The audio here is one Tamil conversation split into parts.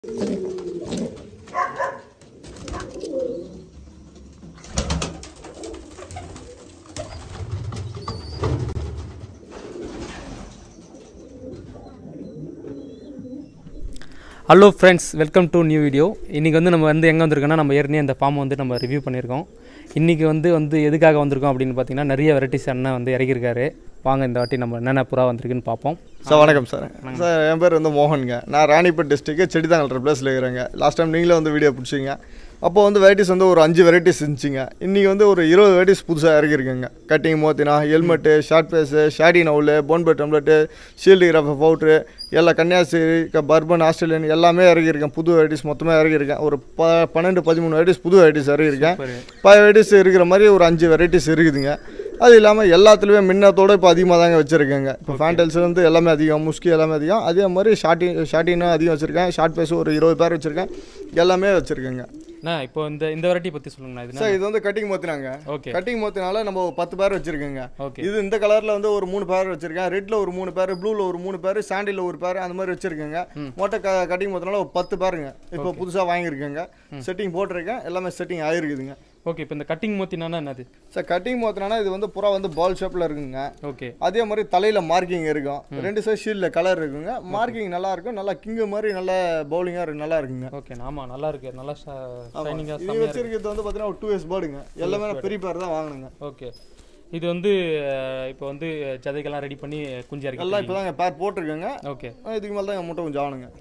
Hello friends welcome to new video இன்றைக்கி வந்து நம்ம வந்து எங்கே வந்திருக்கோம்னா நம்ம ஏற்கனவே அந்த ஃபார்மை வந்து நம்ம ரிவ்யூ பண்ணியிருக்கோம் இன்றைக்கி வந்து வந்து எதுக்காக வந்திருக்கோம் அப்படின்னு பார்த்தீங்கன்னா நிறைய வெரைட்டிஸ் அண்ணன் வந்து இறக்கியிருக்காரு வாங்க இந்த வாட்டி நம்ம என்னென்ன புறா வந்திருக்குன்னு பார்ப்போம் சார் வணக்கம் சார் சார் என் பேர் வந்து மோகனுங்க நான் ராணிப்பேட் டிஸ்ட்ரிக்ட் செடிதாங்கல் பிளேஸில் இருக்கிறேங்க லாஸ்ட் டைம் நீங்களே வந்து வீடியோ பிடிச்சிங்க அப்போ வந்து வெரைட்டிஸ் வந்து ஒரு அஞ்சு வெரைட்டிஸ் இருந்துச்சுங்க இன்றைக்கி வந்து ஒரு இருபது வெரைட்டிஸ் புதுசாக இறக்கிருக்குங்க கட்டிங் மோத்தினா ஹெல்மெட்டு ஷார்ட் பேஸு ஷாடி நவுலு போன்பெட் டம்லெட்டு ஷீல்டு கிராஃப பவுட்ரு எல்லா கன்னியாஸ்திரி க- பர்பன் ஆஸ்திரேலியன் எல்லாமே இறக்கியிருக்கேன் புது வெரைட்டிஸ் மொத்தமாக இறக்கியிருக்கேன் ஒரு ப பன்னெண்டு பதிமூணு வெரைட்டிஸ் புது வெரைட்டிஸ் இறக்கியிருக்கேன் பல வெரைட்டிஸ் இருக்கிற மாதிரி ஒரு அஞ்சு வெரைட்டிஸ் இருக்குதுங்க அது இல்லாமல் எல்லாத்துலேயுமே மின்னத்தோட இப்போ அதிகமாக தாங்க வச்சுருக்கேங்க இப்போ ஃபேண்டல்ஸ் வந்து எல்லாமே அதிகம் முஸ்கி எல்லாமே அதிகம் அதே மாதிரி ஷார்ட்டி ஷார்ட்டினும் அதிகம் வச்சுருக்கேன் ஷார்ட் பேஸும் ஒரு இருபது பேர் வச்சுருக்கேன் எல்லாமே வச்சுருக்கேங்க அண்ணா இப்போ இந்த இந்த வெரைட்டி பற்றி சொல்லுங்கண்ணா இது சார் இது வந்து கட்டிங் மோத்தினாங்க ஓகே கட்டிங் மோத்தினால நம்ம ஒரு பத்து பேர் வச்சுருக்கேங்க ஓகே இது இந்த கலரில் வந்து ஒரு மூணு பேர் வச்சுருக்கேன் ரெட்டில் ஒரு மூணு பேர் ப்ளூவில் ஒரு மூணு பேர் சாண்டில் ஒரு பேர் அந்த மாதிரி வச்சுருக்கேங்க மொட்டை க கட்டிங் மோத்தினால ஒரு பத்து பேருங்க இப்போ புதுசாக வாங்கியிருக்கேங்க செட்டிங் போட்டிருக்கேன் எல்லாமே செட்டிங் ஆகிருக்குதுங்க ஓகே இப்போ இந்த கட்டிங் மோத்தினா என்னது சார் கட்டிங் மோத்தினா இது வந்து புறா வந்து பால் ஷேப்பில் இருக்குங்க ஓகே அதே மாதிரி தலையில் மார்க்கிங் இருக்கும் ரெண்டு சைடு ஷீல்டில் கலர் இருக்குங்க மார்க்கிங் நல்லா இருக்கும் நல்லா கிங்கு மாதிரி நல்லா பவுலிங்காக இருக்கு நல்லா இருக்குங்க ஓகே ஆமாம் நல்லா இருக்கு நல்லா ஷைனிங்காக இது வச்சிருக்கிறது வந்து பார்த்தீங்கன்னா ஒரு டூ இயர்ஸ் பேர்டுங்க எல்லாமே நான் பெரிய பேர் தான் வாங்கினுங்க ஓகே இது வந்து அஹ், இப்போ வந்து சதைக்கெல்லாம் ரெடி பண்ணி குஞ்சு இறக்கி எல்லாம் இப்போ தாங்க பேர் போட்டிருக்கேங்க ஓகே இதுக்கு மேலே தான் முட்டை கொஞ்சம் ஆகணுங்க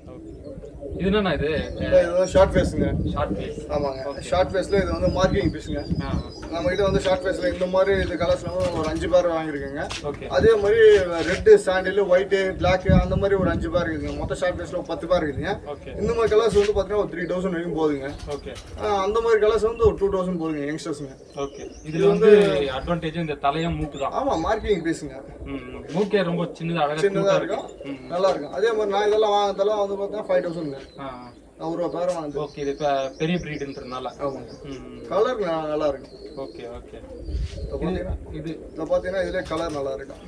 இது என்னண்ணா இது இது வந்து ஷார்ட் ஃபேஸுங்க ஷார்ட் பீஸ் ஆமாங்க ஷார்ட் ஃபேஸில் இது வந்து மார்க்கிங் பீஸுங்க ஆ நம்ம கிட்ட வந்து ஷார்ட் ஃபேஸில் இந்த மாதிரி இது கலர்ஸ்லாம் ஒரு அஞ்சு பேர் வாங்கியிருக்கேங்க ஓகே அதே மாதிரி ரெட்டு சாண்டில் ஒயிட்டு பிளாக்கு அந்த மாதிரி ஒரு அஞ்சு பேர் இருக்குதுங்க மொத்தம் ஷார்ட் ஃபேஸில் ஒரு பத்து பேர் இருக்குதுங்க ஓகே இந்த மாதிரி கலர்ஸ் வந்து பார்த்தீங்கன்னா ஒரு த்ரீ தௌசண்ட் வரைக்கும் போகுதுங்க ஓகே ஆ, அந்த மாதிரி கலர்ஸ் வந்து ஒரு டூ தௌசண்ட் போகுதுங்க யங்ஸ்டர்ஸுங்க ஓகே இதுல வந்து அட்வான்டேஜ் இந்த தலையும் மூக்கு தான் ஆமாம் மார்க்கிங் பீஸுங்க ம், ம். மூக்கே ரொம்ப சின்னதா அழகா சின்னதாக cute-ஆ இருக்கும் ம். நல்லா இருக்கும் அதே மாதிரி நான் இதெல்லாம் வாங்கினதெல்லாம் வந்து பார்த்தீங்கன்னா ஃபைவ் தௌசண்ட்ங்க ஆ நான் ஒரு ரூபா பேரம் வாங்கினது ஓகே இது இப்ப பெரிய ப்ரீடுன்றதுனால ஆமாங்க ம் கலர் நல்லா இருக்கும் ஓகே ஓகே இப்போ பார்த்தீங்கன்னா இது இதில் பார்த்தீங்கன்னா இதுலேயே கலர் நல்லா இருக்கும்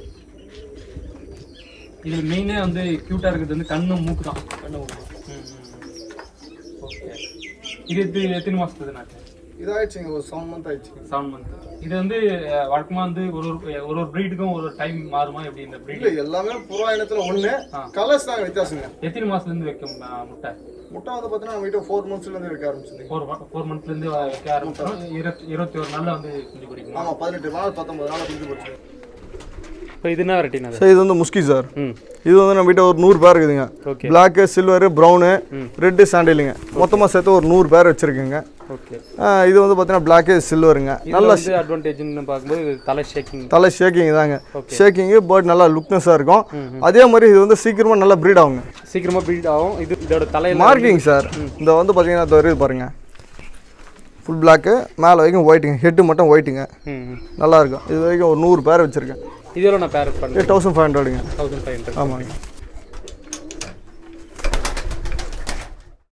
இது மெயினே வந்து கியூட்டா இருக்கிறது வந்து கண்ணு மூக்கு தான் கண்ணு ஊத்தும். ஓகே இது எத்து எத்தனை மாசத்துக்கு நாட்டு இதாயிடுச்சுங்க ஒரு செவன் மந்த் ஆயிடுச்சுங்க செவன் மந்த் இது வந்து அஹ், வழக்கமா வந்து ஒரு ஒரு ஒரு ஒரு ப்ரீடுக்கும் ஒரு டைம் மாறுமா எப்படி இந்த ப்ரீட் இல்லை எல்லாமே புறா இனத்தில் ஒன்று கலர்ஸ் தாங்க வித்தியாசங்க எத்தனை மாசத்துல இருந்து வைக்கும் அஹ், முட்டை முட்டை வந்து பார்த்தீங்கன்னா நம்ம வீட்டை ஃபோர் மந்த்ஸ்லேருந்து வைக்க ஆரம்பிச்சிங்க ஃபோர் ஃபோர் மந்த்ல இருந்து வைக்க ஆரம்பிச்சோம் இருபத்தி இருபத்தி ஒரு நாள்ல வந்து குஞ்சு பிடிக்கும் ஆமாம் பதினெட்டு நாள் பத்தொம்பது நாள் குஞ்சு போச்சு இப்போ இது என்ன வெரைட்டினா சார் இது வந்து முஸ்கி சார் ம் இது வந்து நம்ம கிட்ட ஒரு நூறு பேர் இருக்குதுங்க okay black silver brown red சாண்டிலுங்க மொத்தமாக சேர்த்து ஒரு நூறு பேர் வச்சுருக்குங்க ஓகே இது வந்து பார்த்தீங்கன்னா பிளாக்கு சில்வருங்க நல்ல வந்து அட்வான்டேஜ்னு பார்க்கும்போது இது தலை ஷேக்கிங் தலை ஷேக்கிங் தாங்க ஷேக்கிங்கு பேர்ட் நல்லா லுக்னஸாக இருக்கும் அதே மாதிரி இது வந்து சீக்கிரமாக நல்லா ப்ரீட் ஆகுங்க சீக்கிரமா பில்ட் ஆகும் இது இதோட தலையில மார்க்கிங் சார் இந்த வந்து பார்த்தீங்கன்னா இந்த வருது பாருங்க ஃபுல் பிளாக்கு மேலே வரைக்கும் ஒயிட்டுங்க ஹெட்டு மட்டும் ஒயிட்டுங்க ம் ம். நல்லா இருக்கும் இது வரைக்கும் ஒரு நூறு பேர் வச்சுருக்கேன் இது எவ்வளோ நான் பேர் பண்ணேன் இது தௌசண்ட் ஃபைவ் ஹண்ட்ரடுங்க தௌசண்ட் ஃபைவ் ஹண்ட்ரட் ஆமாங்க